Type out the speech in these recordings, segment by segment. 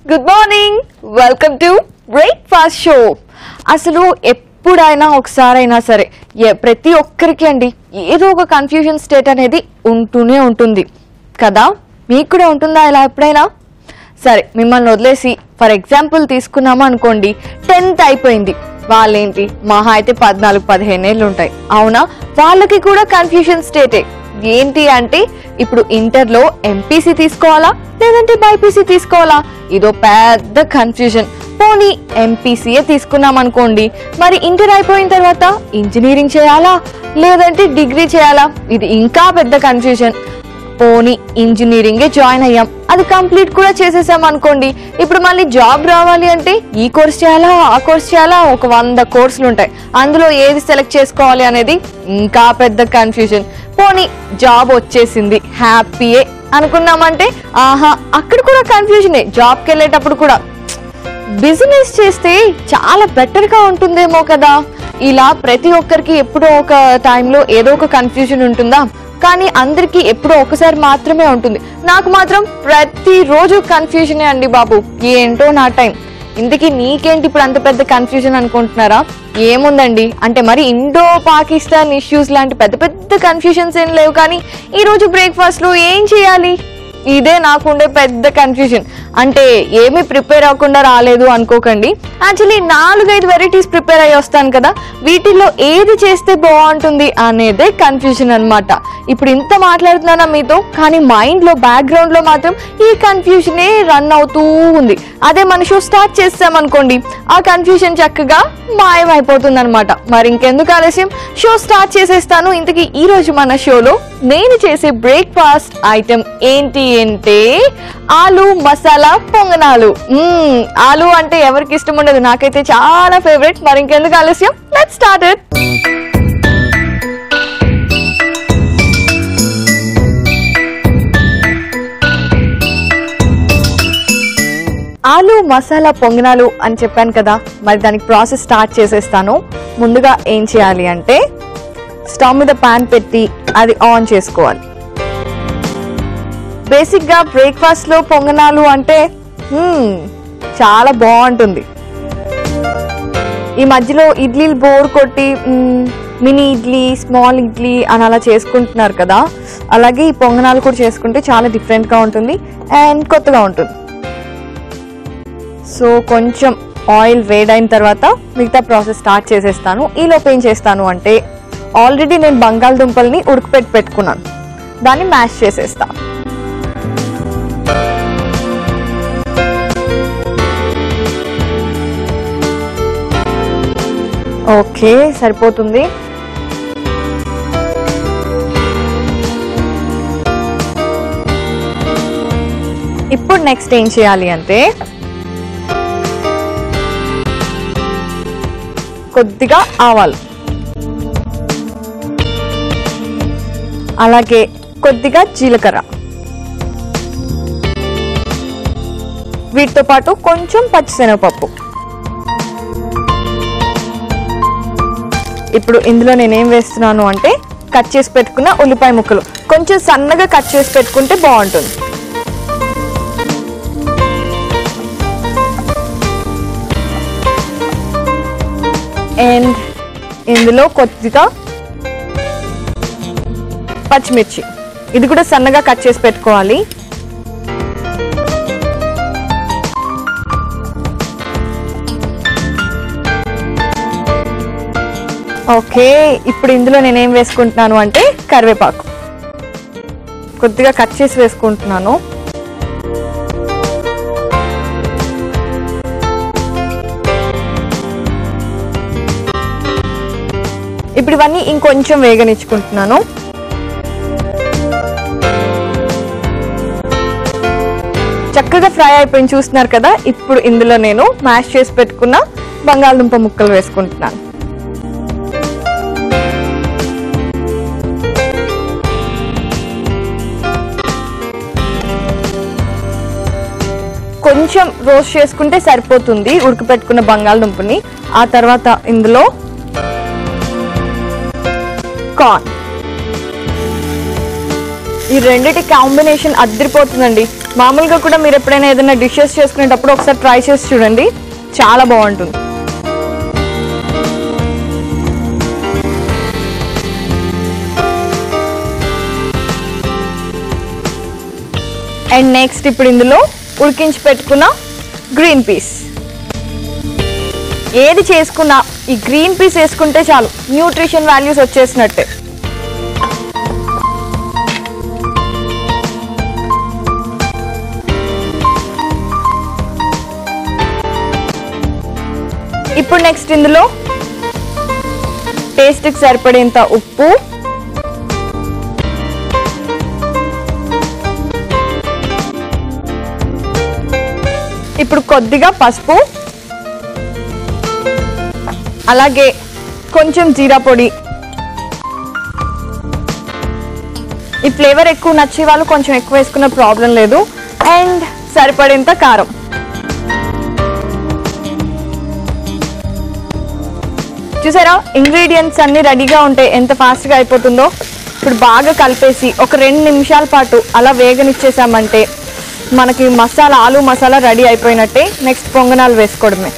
Good morning welcome to breakfast show అసలు ఎప్పుడైనా ఒకసారైనా సరే ఏ- ప్రతి ఒక్కరికి అండి ఏదో ఒక కన్ఫ్యూజన్ స్టేట్ అనేది ఉంటూనే ఉంటుంది కదా మీకు కూడా ఉంటుందా ఇలా ఎప్పుడైనా సరే మిమ్మల్ని వదిలేసి ఫర్ ఎగ్జాంపుల్ తీసుకున్నాము అనుకోండి టెన్త్ అయిపోయింది వాళ్ళేంటి మహా అయితే పద్నాలుగు పదిహేను ఏళ్ళు ఉంటాయి అవునా వాళ్ళకి కూడా కన్ఫ్యూజన్ స్టేటే ఏంటి అంటే ఇప్పుడు ఇంటర్లో ఎంపీసీ తీసుకోవాలా లేదంటే బైపీసీ తీసుకోవాలా ఇదో పెద్ద కన్ఫ్యూజన్ పోనీ ఎంపీసీఏ తీసుకున్నాం అనుకోండి మరి ఇంటర్ అయిపోయిన తర్వాత ఇంజనీరింగ్ చేయాలా లేదంటే డిగ్రీ చేయాలా ఇది ఇంకా పెద్ద కన్ఫ్యూజన్ పోనీ ఇంజనీరింగే జాయిన్ అయ్యాం అది కంప్లీట్ కూడా చేసేసాం అనుకోండి ఇప్పుడు మళ్ళీ జాబ్ రావాలి అంటే ఈ కోర్స్ చేయాలా ఆ కోర్స్ చేయాలా ఒక వంద కోర్సులు ఉంటాయి అందులో ఏది సెలెక్ట్ చేసుకోవాలి అనేది ఇంకా పెద్ద కన్ఫ్యూజన్ పోనీ జాబ్ వచ్చేసింది హ్యాపీయే అనుకున్నామంటే ఆహా అక్కడ కూడా కన్ఫ్యూజనే జాబ్కి వెళ్ళేటప్పుడు కూడా బిజినెస్ చేస్తే చాలా బెటర్ గా ఉంటుందేమో కదా ఇలా ప్రతి ఒక్కరికి ఎప్పుడో ఒక టైంలో ఏదో ఒక కన్ఫ్యూజన్ ఉంటుందా కానీ అందరికీ ఎప్పుడో ఒకసారి మాత్రమే ఉంటుంది నాకు మాత్రం ప్రతిరోజు కన్ఫ్యూజనే అండి బాబు ఏంటో నా టైం ఇందుకే నీకేంటి ఇప్పుడు అంత పెద్ద కన్ఫ్యూజన్ అనుకుంటున్నారా ఏముందండి అంటే మరి ఇండో పాకిస్తాన్ ఇష్యూస్ లాంటి పెద్ద పెద్ద కన్ఫ్యూజన్స్ ఏం లేవు కానీ ఈ రోజు బ్రేక్ఫాస్ట్ లో ఏం చేయాలి ఇదే నాకుండే పెద్ద కన్ఫ్యూజన్ అంటే ఏమీ ప్రిపేర్ అవ్వకుండా రాలేదు అనుకోకండి యాక్చువల్లీ నాలుగైదు వెరైటీస్ ప్రిపేర్ అయ్యి వస్తాను కదా వీటిల్లో ఏది చేస్తే బాగుంటుంది అనేదే కన్ఫ్యూజన్ అన్నమాట ఇప్పుడు ఇంత మాట్లాడుతున్నానా మీతో కానీ మైండ్ లో బ్యాక్గ్రౌండ్ లో మాత్రం ఈ కన్ఫ్యూజనే రన్ అవుతూ ఉంది అదే మన షో స్టార్ట్ చేస్తామనుకోండి ఆ కన్ఫ్యూజన్ చక్కగా మాయమైపోతుంది అనమాట మరి ఇంకెందుకు ఆలస్యం షో స్టార్ట్ చేసేస్తాను ఇంతకీ ఈ రోజు మన షోలో నేను చేసే బ్రేక్ఫాస్ట్ ఐటెం ఏంటి అంటే ఆలు మసాలా పొంగనాలు మ్మ్, ఆలు అంటే ఎవరికి ఇష్టం ఉండదు నాకైతే చాలా ఫేవరెట్ మరి ఇంకెందుకు ఆలస్యం లెట్ స్టార్ట్ ఇట్ ఆలు మసాలా పొంగనాలు అని చెప్పాను కదా మరి దానికి ప్రాసెస్ స్టార్ట్ చేసేస్తాను ముందుగా ఏం చేయాలి అంటే స్టవ్ మీద పాన్ పెట్టి అది ఆన్ చేసుకోవాలి బేసిక్గా బ్రేక్ఫాస్ట్లో పొంగనాలు అంటే మ్మ్, చాలా బాగుంటుంది ఈ మధ్యలో ఇడ్లీలు బోర్ కొట్టి మ్మ్, మినీ ఇడ్లీ స్మాల్ ఇడ్లీ అని అలా చేసుకుంటున్నారు కదా అలాగే ఈ పొంగనాలు కూడా చేసుకుంటే చాలా డిఫరెంట్గా ఉంటుంది అండ్ కొత్తగా ఉంటుంది సో కొంచెం ఆయిల్ వేడైన తర్వాత మిగతా ప్రాసెస్ స్టార్ట్ చేసేస్తాను ఈలోపు ఏం చేస్తాను అంటే ఆల్రెడీ నేను బంగాళదుంపల్ని ఉడకపెట్టి పెట్టుకున్నాను దాన్ని మ్యాష్ చేసేస్తాను ఓకే సరిపోతుంది ఇప్పుడు నెక్స్ట్ ఏం చేయాలి అంటే కొద్దిగా ఆవాలు అలాగే కొద్దిగా జీలకర్ర వీటితో పాటు కొంచెం పచ్చిశనగపప్పు ఇప్పుడు ఇందులో నేనేం వేస్తున్నాను అంటే కట్ చేసి పెట్టుకున్న ఉల్లిపాయ ముక్కలు కొంచెం సన్నగా కట్ చేసి పెట్టుకుంటే బాగుంటుంది అండ్ ఇందులో కొద్దిగా పచ్చిమిర్చి ఇది కూడా సన్నగా కట్ చేసి పెట్టుకోవాలి ఓకే ఇప్పుడు ఇందులో నేనేం వేసుకుంటున్నాను అంటే కరివేపాకు కొద్దిగా కట్ చేసి వేసుకుంటున్నాను ఇప్పుడు ఇవన్నీ ఇంకొంచెం వేగనిచ్చుకుంటున్నాను చక్కగా ఫ్రై అయిపోయింది చూస్తున్నారు కదా ఇప్పుడు ఇందులో నేను మ్యాష్ చేసి పెట్టుకున్న బంగాళదుంప ముక్కలు వేసుకుంటున్నాను కొంచెం రోస్ట్ చేసుకుంటే సరిపోతుంది ఉడకపెట్టుకున్న బంగాళదుంపని ఆ తర్వాత ఇందులో కార్న్ ఈ రెండిటి కాంబినేషన్ అద్దరిపోతుందండి మామూలుగా కూడా మీరు ఎప్పుడైనా ఏదైనా డిషెస్ చేసుకునేటప్పుడు ఒకసారి ట్రై చేసి చూడండి చాలా బాగుంటుంది అండ్ నెక్స్ట్ ఇప్పుడు ఇందులో ఉడికించి పెట్టుకున్న గ్రీన్ పీస్ ఏది చేసుకున్నా ఈ గ్రీన్ పీస్ వేసుకుంటే చాలు న్యూట్రిషన్ వాల్యూస్ వచ్చేసినట్టే ఇప్పుడు నెక్స్ట్ ఇందులో టేస్ట్కి సరిపడేంత ఉప్పు ఇప్పుడు కొద్దిగా పసుపు అలాగే కొంచెం జీరా పొడి ఈ ఫ్లేవర్ ఎక్కువ నచ్చే వాళ్ళు కొంచెం ఎక్కువ వేసుకున్న ప్రాబ్లం లేదు అండ్ సరిపడేంత కారం చూసారా ఇంగ్రీడియంట్స్ అన్ని రెడీగా ఉంటే ఎంత ఫాస్ట్గా అయిపోతుందో ఇప్పుడు బాగా కలిపేసి ఒక రెండు నిమిషాల పాటు అలా వేగనిచ్చేసామంటే మనకి మసాలా ఆలు మసాలా రెడీ అయిపోయినట్టే నెక్స్ట్ పొంగనాలు వేసుకోవడమే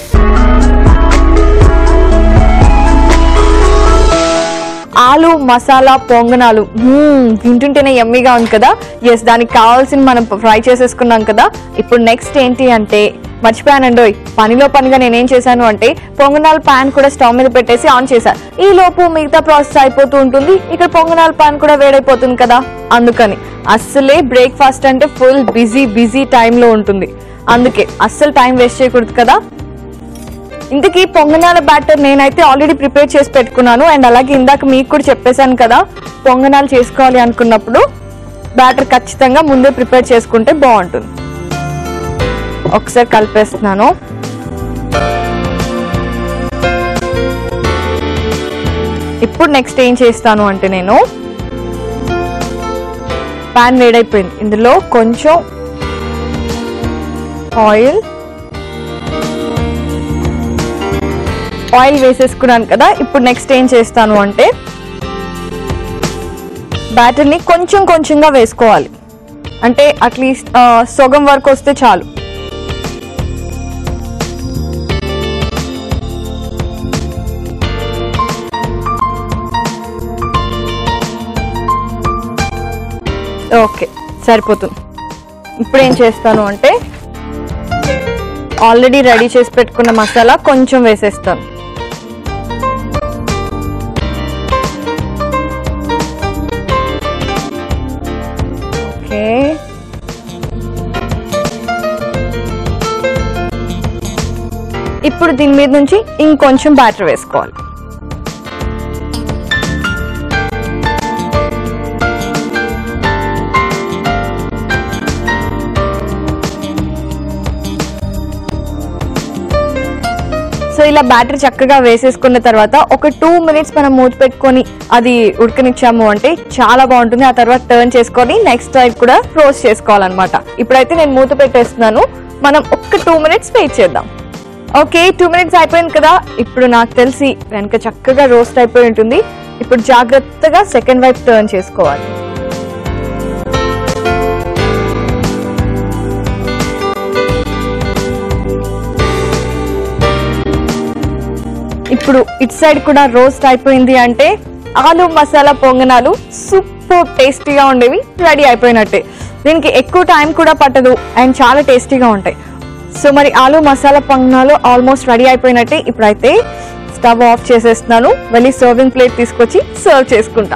ఆలు మసాలా పొంగనాలు మ్మ్, వింటుంటేనే ఎమ్మీగా ఉంది కదా ఎస్ దానికి కావాల్సిన మనం ఫ్రై చేసేసుకున్నాం కదా ఇప్పుడు నెక్స్ట్ ఏంటి అంటే మర్చిపోయానండోయ్ పనిలో పనిగా నేనేం చేశాను అంటే పొంగనాల పాన్ కూడా స్టవ్ మీద పెట్టేసి ఆన్ చేశాను ఈ లోపు మిగతా ప్రాసెస్ అయిపోతూ ఉంటుంది ఇక్కడ పొంగనాల పాన్ కూడా వేడైపోతుంది కదా అందుకని అస్సలే బ్రేక్ఫాస్ట్ అంటే ఫుల్ బిజీ బిజీ టైంలో ఉంటుంది అందుకే అస్సలు టైం వేస్ట్ చేయకూడదు కదా ఇంతకీ పొంగనాల బ్యాటర్ నేనైతే ఆల్రెడీ ప్రిపేర్ చేసి పెట్టుకున్నాను అండ్ అలాగే ఇందాక మీకు కూడా చెప్పేశాను కదా పొంగనాలు చేసుకోవాలి అనుకున్నప్పుడు బ్యాటర్ ఖచ్చితంగా ముందే ప్రిపేర్ చేసుకుంటే బాగుంటుంది ఒకసారి కలిపేస్తున్నాను ఇప్పుడు నెక్స్ట్ ఏం చేస్తాను అంటే నేను పాన్ వేడైపోయింది ఇందులో కొంచెం ఆయిల్ ఆయిల్ వేసేసుకున్నాను కదా ఇప్పుడు నెక్స్ట్ ఏం చేస్తాను అంటే బ్యాటర్ని కొంచెం కొంచెంగా వేసుకోవాలి అంటే అట్లీస్ట్ సగం వరకు వస్తే చాలు ఓకే సరిపోతుంది ఇప్పుడు ఏం చేస్తాను అంటే ఆల్రెడీ రెడీ చేసి పెట్టుకున్న మసాలా కొంచెం వేసేస్తాను ఓకే ఇప్పుడు దీని మీద నుంచి ఇంకొంచెం బ్యాటర్ వేసుకోవాలి సో ఇలా బ్యాటర్ చక్కగా వేసేసుకున్న తర్వాత ఒక టూ మినిట్స్ మనం మూత పెట్టుకొని అది ఉడకనిచ్చాము అంటే చాలా బాగుంటుంది ఆ తర్వాత టర్న్ చేసుకొని నెక్స్ట్ సైడ్ కూడా రోస్ట్ చేసుకోవాలన్నమాట ఇప్పుడైతే నేను మూత పెట్టేస్తున్నాను మనం ఒక్క టూ మినిట్స్ వెయిట్ చేద్దాం ఓకే టూ మినిట్స్ అయిపోయింది కదా ఇప్పుడు నాకు తెలిసి వెనక చక్కగా రోస్ట్ అయిపోయి ఉంటుంది ఇప్పుడు జాగ్రత్తగా సెకండ్ వైపు టర్న్ చేసుకోవాలి ఇప్పుడు ఇటు సైడ్ కూడా రోస్ట్ అయిపోయింది అంటే ఆలు మసాలా పొంగనాలు సూపర్ టేస్టీగా ఉండేవి రెడీ అయిపోయినట్టే దీనికి ఎక్కువ టైం కూడా పట్టదు అండ్ చాలా టేస్టీగా ఉంటాయి సో మరి ఆలు మసాలా పొంగనాలు ఆల్మోస్ట్ రెడీ అయిపోయినట్టే ఇప్పుడైతే స్టవ్ ఆఫ్ చేసేస్తున్నాను వెళ్ళి సర్వింగ్ ప్లేట్ తీసుకొచ్చి సర్వ్ చేసుకుంటా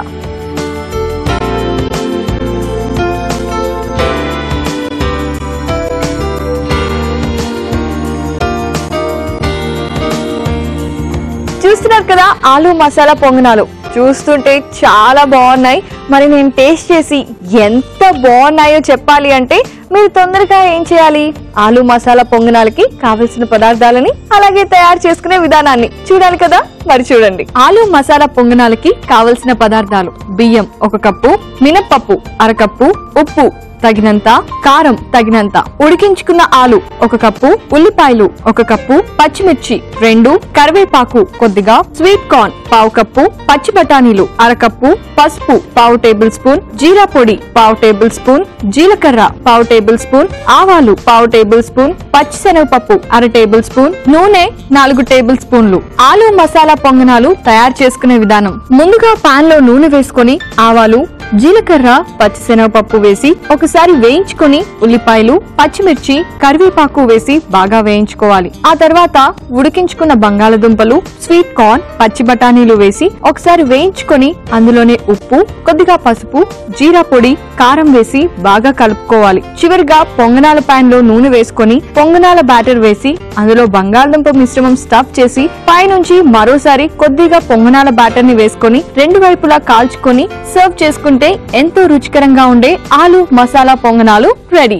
చూస్తున్నారు కదా ఆలు మసాలా పొంగనాలు చూస్తుంటే చాలా బాగున్నాయి మరి నేను టేస్ట్ చేసి ఎంత బాగున్నాయో చెప్పాలి అంటే మీరు తొందరగా ఏం చేయాలి ఆలు మసాలా పొంగనాలకి కావలసిన పదార్థాలని అలాగే తయారు చేసుకునే విధానాన్ని చూడాలి కదా మరి చూడండి ఆలు మసాలా పొంగనాలకి కావలసిన పదార్థాలు బియ్యం ఒక కప్పు మినప్పప్పు అరకప్పు ఉప్పు తగినంత కారం తగినంత ఉడికించుకున్న ఆలు ఒక కప్పు ఉల్లిపాయలు ఒక కప్పు పచ్చిమిర్చి రెండు కరివేపాకు కొద్దిగా స్వీట్ కార్న్ పావు కప్పు పచ్చి బఠానీలు అరకప్పు పసుపు పావు టేబుల్ స్పూన్ జీరా పొడి పావు టేబుల్ స్పూన్ జీలకర్ర పావు టేబుల్ స్పూన్ ఆవాలు పావు టేబుల్ స్పూన్ పచ్చి శనగపప్పు అర టేబుల్ స్పూన్ నూనె నాలుగు టేబుల్ స్పూన్లు ఆలు మసాలా పొంగనాలు తయారు చేసుకునే విధానం ముందుగా పాన్ లో నూనె వేసుకొని ఆవాలు జీలకర్ర పచ్చిశనగపప్పు వేసి ఒకసారి వేయించుకొని ఉల్లిపాయలు పచ్చిమిర్చి కరివేపాకు వేసి బాగా వేయించుకోవాలి ఆ తర్వాత ఉడికించుకున్న బంగాళదుంపలు స్వీట్ కార్న్ పచ్చి బఠానీలు వేసి ఒకసారి వేయించుకొని అందులోనే ఉప్పు కొద్దిగా పసుపు జీరా పొడి కారం వేసి బాగా కలుపుకోవాలి చివరిగా పొంగనాల పాన్ లో నూనె వేసుకొని పొంగనాల బ్యాటర్ వేసి అందులో బంగాళదుంప మిశ్రమం స్టఫ్ చేసి పైనుంచి మరోసారి కొద్దిగా పొంగనాల బ్యాటర్ ని వేసుకొని రెండు వైపులా కాల్చుకొని సర్వ్ చేసుకుంటే ఎంతో రుచికరంగా ఉండే ఆలు మసాలా పొంగనాలు రెడీ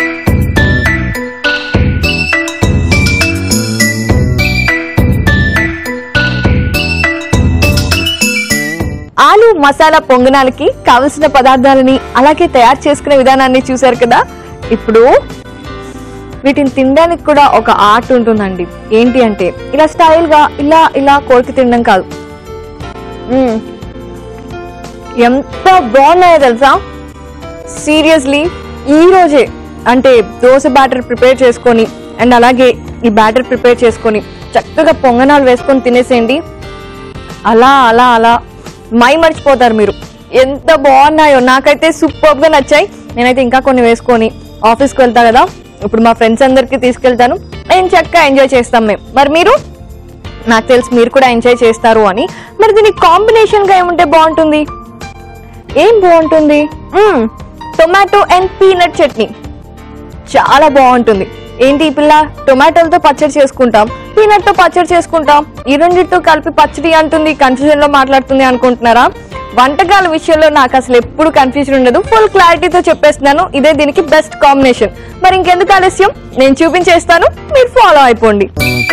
ఆలు మసాలా పొంగనాలకి కావలసిన పదార్థాలని అలాగే తయారు చేసుకునే విధానాన్ని చూశారు కదా ఇప్పుడు వీటిని తినడానికి కూడా ఒక ఆర్ట్ ఉంటుందండి ఏంటి అంటే ఇలా స్టైల్ గా ఇలా ఇలా కోరికి తినడం కాదు మ్మ్. ఎంత బాగున్నాయో తెలుసా సీరియస్లీ ఈ రోజే అంటే దోశ బ్యాటర్ ప్రిపేర్ చేసుకొని అండ్ అలాగే ఈ బ్యాటర్ ప్రిపేర్ చేసుకొని చక్కగా పొంగనాలు వేసుకొని తినేసేయండి అలా అలా అలా మై మర్చిపోతారు మీరు ఎంత బాగున్నాయో నాకైతే సూపర్ గా నచ్చాయి నేనైతే ఇంకా కొన్ని వేసుకొని ఆఫీస్కి వెళ్తా కదా ఇప్పుడు మా ఫ్రెండ్స్ అందరికి తీసుకెళ్తాను నేను చక్కగా ఎంజాయ్ చేస్తాం మేము మరి మీరు నాకు తెలుసు మీరు కూడా ఎంజాయ్ చేస్తారు అని మరి దీనికి కాంబినేషన్ గా ఏముంటే బాగుంటుంది ఏం బాగుంటుంది టొమాటో అండ్ పీనట్ చట్నీ చాలా బాగుంటుంది ఏంటి ఈ పిల్ల టొమాటోలతో పచ్చడి చేసుకుంటాం పీనట్ తో పచ్చడి చేసుకుంటాం ఈ రెండింటితో కలిపి పచ్చడి అంటుంది కన్ఫ్యూజన్ లో మాట్లాడుతుంది అనుకుంటున్నారా వంటకాల విషయంలో నాకు అసలు ఎప్పుడు కన్ఫ్యూజన్ ఉండదు ఫుల్ క్లారిటీతో చెప్పేస్తున్నాను ఇదే దీనికి బెస్ట్ కాంబినేషన్ మరి ఇంకెందుకు ఆలస్యం నేను చూపించేస్తాను మీరు ఫాలో అయిపోండి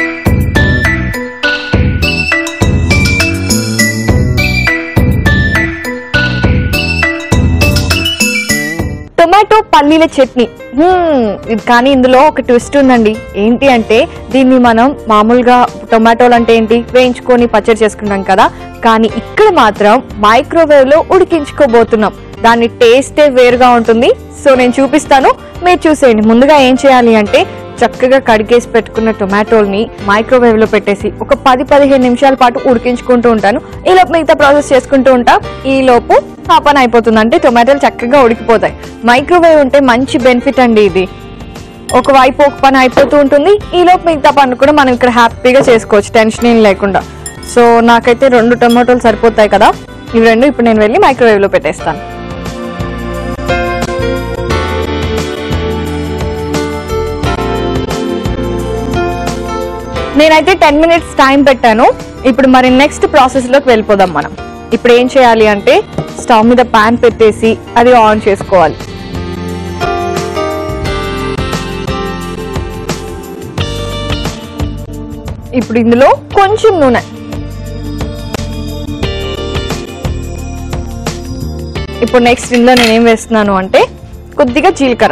టొమాటో పల్లీల చట్నీ హ్మ్, ఇది కానీ ఇందులో ఒక ట్విస్ట్ ఉందండి ఏంటి అంటే దీన్ని మనం మామూలుగా టొమాటోలు అంటే ఏంటి వేయించుకొని పచ్చడి చేసుకున్నాం కదా కానీ ఇక్కడ మాత్రం మైక్రోవేవ్ లో ఉడికించుకోబోతున్నాం దాని టేస్టే వేరుగా ఉంటుంది సో నేను చూపిస్తాను మీరు చూసేయండి ముందుగా ఏం చేయాలి అంటే చక్కగా కడిగేసి పెట్టుకున్న టొమాటోల్ని మైక్రోవేవ్ లో పెట్టేసి ఒక పది పదిహేను నిమిషాల పాటు ఉడికించుకుంటూ ఉంటాను ఈ లోపు మిగతా ప్రాసెస్ చేసుకుంటూ ఉంటా ఈ లోపు ఆ పని అయిపోతుంది అంటే టొమాటోలు చక్కగా ఉడికిపోతాయి మైక్రోవేవ్ ఉంటే మంచి బెనిఫిట్ అండి ఇది ఒక వైపు ఒక పని అయిపోతూ ఉంటుంది ఈ లోపు మిగతా పని కూడా మనం ఇక్కడ హ్యాపీగా చేసుకోవచ్చు టెన్షన్ ఏం లేకుండా సో నాకైతే రెండు టొమాటోలు సరిపోతాయి కదా ఇవి రెండు ఇప్పుడు నేను వెళ్ళి మైక్రోవేవ్ లో పెట్టేస్తాను నేనైతే టెన్ మినిట్స్ టైం పెట్టాను ఇప్పుడు మరి నెక్స్ట్ ప్రాసెస్ లోకి వెళ్ళిపోదాం మనం ఇప్పుడు ఏం చేయాలి అంటే స్టవ్ మీద పాన్ పెట్టేసి అది ఆన్ చేసుకోవాలి ఇప్పుడు ఇందులో కొంచెం నూనె ఇప్పుడు నెక్స్ట్ ఇందులో నేను ఏం వేస్తున్నాను అంటే కొద్దిగా జీలకర్ర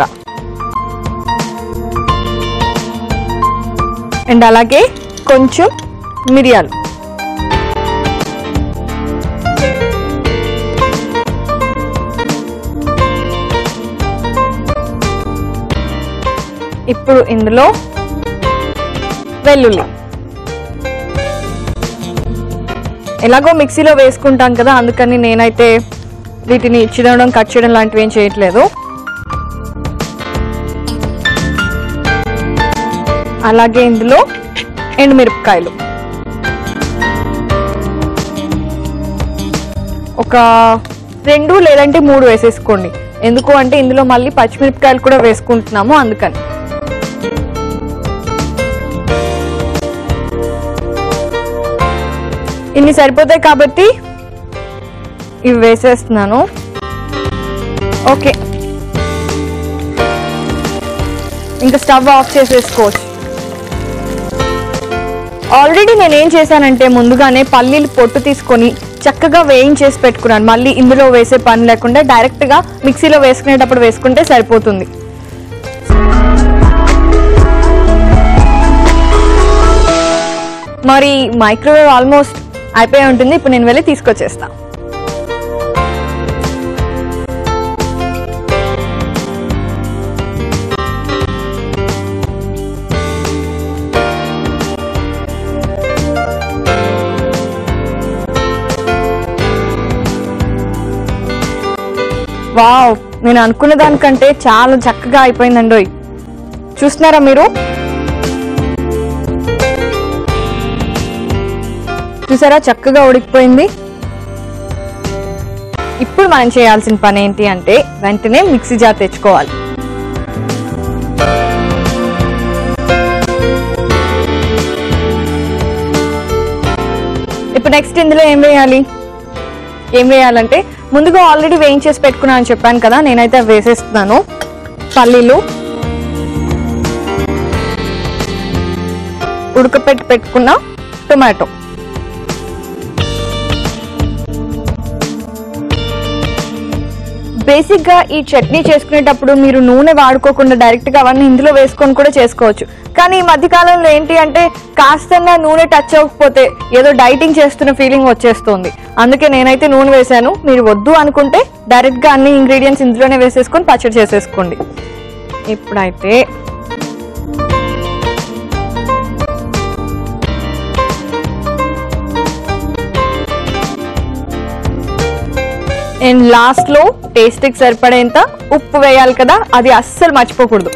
అండ్ అలాగే కొంచెం మిరియాలు ఇప్పుడు ఇందులో వెల్లుల్లి ఎలాగో మిక్సీలో వేసుకుంటాం కదా అందుకని నేనైతే వీటిని చిదవడం కట్ చేయడం లాంటివి ఏం చేయట్లేదు అలాగే ఇందులో ఎండుమిరపకాయలు ఒక రెండు లేదంటే మూడు వేసేసుకోండి ఎందుకు అంటే ఇందులో మళ్ళీ పచ్చిమిరపకాయలు కూడా వేసుకుంటున్నాము అందుకని ఇన్ని సరిపోతాయి కాబట్టి ఇవి వేసేస్తున్నాను ఓకే ఇంకా స్టవ్ ఆఫ్ చేసేసుకోవచ్చు ఆల్రెడీ నేను ఏం చేశానంటే ముందుగానే పల్లీలు పొట్టు తీసుకొని చక్కగా వేయించేసి పెట్టుకున్నాను మళ్ళీ ఇందులో వేసే పని లేకుండా డైరెక్ట్గా మిక్సీలో వేసుకునేటప్పుడు వేసుకుంటే సరిపోతుంది మరి మైక్రోవేవ్ ఆల్మోస్ట్ అయిపోయి ఉంటుంది ఇప్పుడు నేను వెళ్ళి తీసుకొచ్చేస్తా వావ్ నేను అనుకున్న దానికంటే చాలా చక్కగా అయిపోయిందండి చూస్తున్నారా మీరు చూసారా చక్కగా ఉడికిపోయింది ఇప్పుడు మనం చేయాల్సిన పని ఏంటి అంటే వెంటనే మిక్సీ జార్ తెచ్చుకోవాలి ఇప్పుడు నెక్స్ట్ ఇందులో ఏం వేయాలి ఏం వేయాలంటే ముందుగా ఆల్రెడీ వేయించేసి పెట్టుకున్నాను అని చెప్పాను కదా నేనైతే అవి వేసేస్తున్నాను పల్లీలు ఉడకపెట్టి పెట్టుకున్న టొమాటో బేసిక్ గా ఈ చట్నీ చేసుకునేటప్పుడు మీరు నూనె వాడుకోకుండా డైరెక్ట్ గా అవన్నీ ఇందులో వేసుకొని కూడా చేసుకోవచ్చు కానీ ఈ మధ్య కాలంలో ఏంటి అంటే కాస్తన్నా నూనె టచ్ అవ్వకపోతే ఏదో డైటింగ్ చేస్తున్న ఫీలింగ్ వచ్చేస్తుంది అందుకే నేనైతే నూనె వేశాను మీరు వద్దు అనుకుంటే డైరెక్ట్ గా అన్ని ఇంగ్రీడియంట్స్ ఇందులోనే వేసేసుకొని పచ్చడి చేసేసుకోండి ఇప్పుడైతే అండ్ లాస్ట్ లో టేస్ట్ కి సరిపడేంత ఉప్పు వేయాలి కదా అది అస్సలు మర్చిపోకూడదు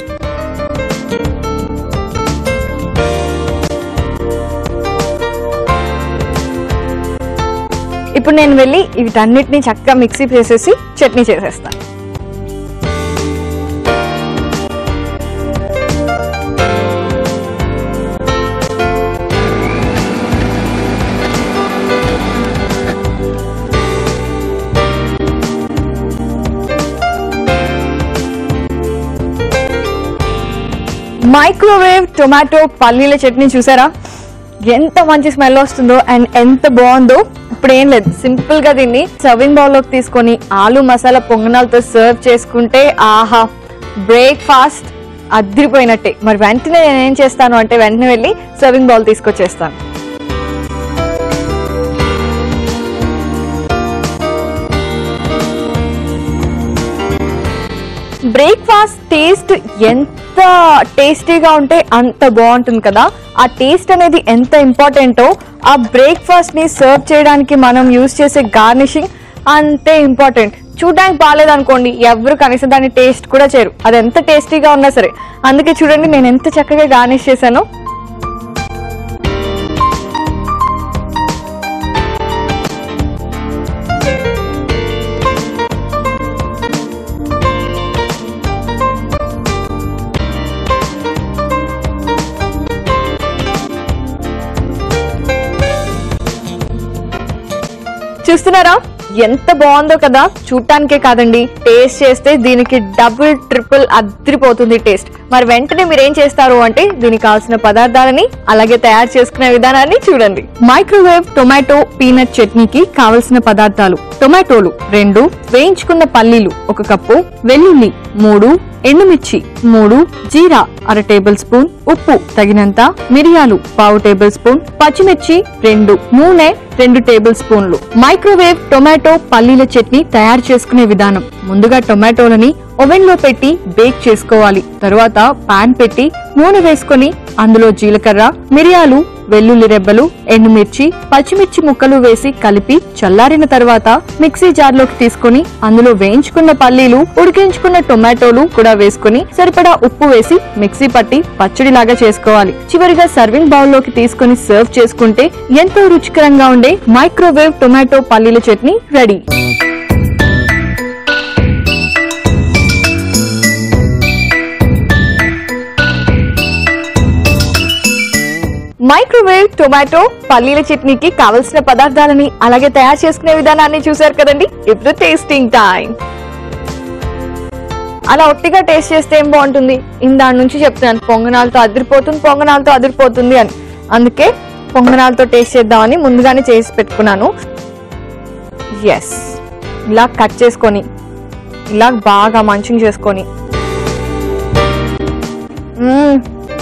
ఇప్పుడు నేను వెళ్ళి వీటన్నిటిని చక్కగా మిక్సీ చేసేసి చట్నీ చేసేస్తాను మైక్రోవేవ్ టొమాటో పల్లీల చట్నీ చూసారా ఎంత మంచి స్మెల్ వస్తుందో అండ్ ఎంత బాగుందో ఇప్పుడు ఏం లేదు సింపుల్ గా దీన్ని సర్వింగ్ బౌల్ లోకి తీసుకొని ఆలు మసాలా పొంగనాలతో సర్వ్ చేసుకుంటే ఆహా బ్రేక్ఫాస్ట్ అదిరిపోయినట్టే మరి వెంటనే నేను ఏం చేస్తాను అంటే వెంటనే వెళ్ళి సర్వింగ్ బౌల్ తీసుకొచ్చేస్తాను బ్రేక్ఫాస్ట్ టేస్ట్ ఎంత టేస్టీగా ఉంటే అంత బాగుంటుంది కదా ఆ టేస్ట్ అనేది ఎంత ఇంపార్టెంటో ఆ బ్రేక్ఫాస్ట్ ని సర్వ్ చేయడానికి మనం యూజ్ చేసే గార్నిషింగ్ అంతే ఇంపార్టెంట్ చూడడానికి బాగాలేదు అనుకోండి ఎవరు కనీసం దాని టేస్ట్ కూడా చేయరు అది ఎంత టేస్టీగా ఉన్నా సరే అందుకే చూడండి నేను ఎంత చక్కగా గార్నిష్ చేశానో చూస్తున్నారా ఎంత బాగుందో కదా చూడటానికే కాదండి టేస్ట్ చేస్తే దీనికి డబుల్ ట్రిపుల్ అదిరిపోతుంది టేస్ట్ మరి వెంటనే మీరు ఏం చేస్తారు అంటే దీనికి కావాల్సిన పదార్థాలని అలాగే తయారు చేసుకునే విధానాన్ని చూడండి మైక్రోవేవ్ టొమాటో పీనట్ చట్నీకి కావలసిన పదార్థాలు టొమాటోలు రెండు వేయించుకున్న పల్లీలు ఒక కప్పు వెల్లుల్లి మూడు ఎండుమిర్చి మూడు జీరా అర టేబుల్ స్పూన్ ఉప్పు తగినంత మిరియాలు పావు టేబుల్ స్పూన్ పచ్చిమిర్చి రెండు నూనె రెండు టేబుల్ స్పూన్లు మైక్రోవేవ్ టొమాటో పల్లీల చట్నీ తయారు చేసుకునే విధానం ముందుగా టొమాటోలని ఓవెన్ లో పెట్టి బేక్ చేసుకోవాలి తరువాత పాన్ పెట్టి నూనె వేసుకొని అందులో జీలకర్ర మిరియాలు వెల్లుల్లి రెబ్బలు ఎండుమిర్చి పచ్చిమిర్చి ముక్కలు వేసి కలిపి చల్లారిన తర్వాత మిక్సీ జార్ లోకి తీసుకొని అందులో వేయించుకున్న పల్లీలు ఉడికించుకున్న టొమాటోలు కూడా వేసుకొని సరిపడా ఉప్పు వేసి మిక్సీ పట్టి పచ్చడిలాగా చేసుకోవాలి చివరిగా సర్వింగ్ బౌల్ లోకి తీసుకొని సర్వ్ చేసుకుంటే ఎంతో రుచికరంగా ఉండే మైక్రోవేవ్ టొమాటో పల్లీల చట్నీ రెడీ మైక్రోవేవ్ టొమాటో పల్లీల చట్నీకి కావలసిన పదార్థాలని అలాగే తయారు చేసుకునే విధానాన్ని చూశారు కదండి ఇప్పుడు టేస్టింగ్ టైం అలా ఒట్టిగా టేస్ట్ చేస్తే ఏం బాగుంటుంది ఇందాడి నుంచి చెప్తున్నాను పొంగనాలతో అదిరిపోతుంది పొంగనాలతో అదిరిపోతుంది అని అందుకే పొంగనాలతో టేస్ట్ చేద్దామని ముందుగానే చేసి పెట్టుకున్నాను ఎస్ ఇలా కట్ చేసుకొని ఇలా బాగా మంచింగ్ చేసుకొని మ్మ్.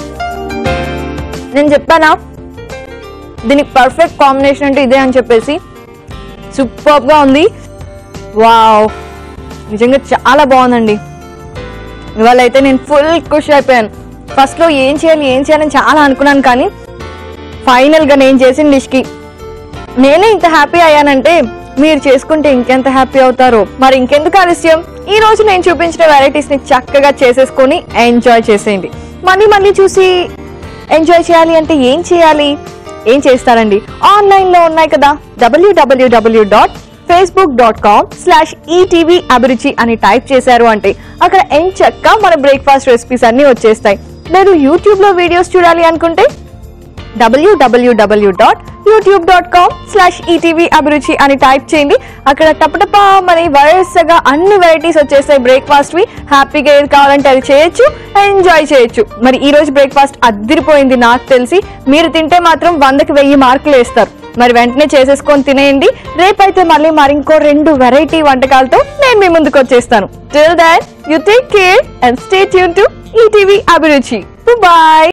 నేను చెప్పానా దీనికి పర్ఫెక్ట్ కాంబినేషన్ అంటే ఇదే అని చెప్పేసి సూపర్గా ఉంది వావ్ నిజంగా చాలా బాగుందండి ఇవాళ అయితే నేను ఫుల్ ఖుషి అయిపోయాను ఫస్ట్లో ఏం చేయాలి ఏం చేయాలని చాలా అనుకున్నాను కానీ ఫైనల్గా నేను చేసిన డిష్కి నేనే ఇంత హ్యాపీ అయ్యానంటే మీరు చేసుకుంటే ఇంకెంత హ్యాపీ అవుతారో మరి ఇంకెందుకు ఆలస్యం ఈ రోజు నేను చూపించిన వెరైటీస్ ని చక్కగా చేసేసుకొని ఎంజాయ్ చేసేయండి మళ్ళీ మళ్ళీ చూసి ఎంజాయ్ చేయాలి అంటే ఏం చేయాలి ఏం చేస్తారండి ఆన్లైన్ లో ఉన్నాయి కదా W W W dot Facebook dot com slash ETV Abhiruchi అని టైప్ చేశారు అంటే అక్కడ ఎంచక్క మన బ్రేక్ఫాస్ట్ రెసిపీస్ అన్ని వచ్చేస్తాయి లేదు యూట్యూబ్ లో వీడియోస్ చూడాలి అనుకుంటే W W W dot YouTube dot com slash ETV Abhiruchi అని టైప్ చేయండి అక్కడ టపటపా మన వరుసగా అన్ని వెరైటీస్ వచ్చేస్తాయి బ్రేక్ఫాస్ట్ వి హ్యాపీగా ఏది కావాలంటే అది చేయొచ్చు ఎంజాయ్ చేయొచ్చు మరి ఈ రోజు బ్రేక్ఫాస్ట్ అద్దరిపోయింది నాకు తెలిసి మీరు తింటే మాత్రం వందకి వెయ్యి మార్కులు వేస్తారు మరి వెంటనే చేసేసుకొని తినేయండి రేపైతే మళ్ళీ మరింకో రెండు వెరైటీ వంటకాలతో నేను మీ ముందుకు వచ్చేస్తాను till that you take care and stay tuned to ETV Abhiruchi bye